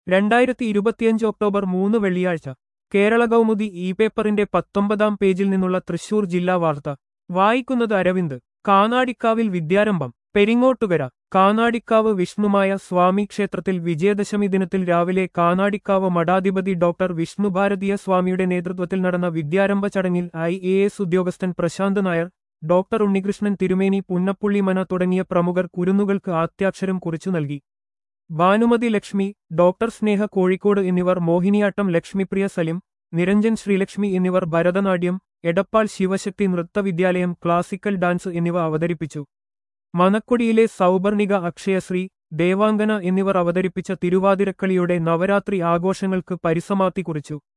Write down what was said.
രണ്ടായിരത്തി ഇരുപത്തിയഞ്ച് ഒക്ടോബർ മൂന്ന് വെള്ളിയാഴ്ച കേരള കൗമുദി ഇ പേപ്പറിന്റെ പത്തൊമ്പതാം പേജിൽ നിന്നുള്ള തൃശൂർ ജില്ലാ വാർത്ത വായിക്കുന്നത് അരവിന്ദ് കാനാടിക്കാവിൽ വിദ്യാരംഭം പെരിങ്ങോട്ടുകര കാനാടിക്കാവ് വിഷ്ണുമായ സ്വാമി ക്ഷേത്രത്തിൽ വിജയദശമി ദിനത്തിൽ രാവിലെ കാനാടിക്കാവ് മഠാധിപതി ഡോക്ടർ വിഷ്ണുഭാരതീയ സ്വാമിയുടെ നേതൃത്വത്തിൽ നടന്ന വിദ്യാരംഭ ചടങ്ങിൽ ഐ എ എസ് ഉദ്യോഗസ്ഥൻ പ്രശാന്ത് നായർ ഡോക്ടർ ഉണ്ണികൃഷ്ണൻ തിരുമേനി പുന്നപ്പുള്ളിമന തുടങ്ങിയ പ്രമുഖർ കുരുന്നുകൾക്ക് ആദ്യാക്ഷരം കുറിച്ചു നൽകി ഭാനുമതി ലക്ഷ്മി ഡോക്ടർ സ്നേഹ കോഴിക്കോട് എന്നിവർ മോഹിനിയാട്ടം ലക്ഷ്മിപ്രിയ സലിം നിരഞ്ജൻ ശ്രീലക്ഷ്മി എന്നിവർ ഭരതനാട്യം എടപ്പാൾ ശിവശക്തി നൃത്തവിദ്യാലയം ക്ലാസിക്കൽ ഡാൻസ് എന്നിവ അവതരിപ്പിച്ചു മനക്കൊടിയിലെ സൗപർണിക അക്ഷയശ്രീ ദേവാംഗന എന്നിവർ അവതരിപ്പിച്ച തിരുവാതിരക്കളിയുടെ നവരാത്രി ആഘോഷങ്ങൾക്ക് പരിസമാപ്തി കുറിച്ചു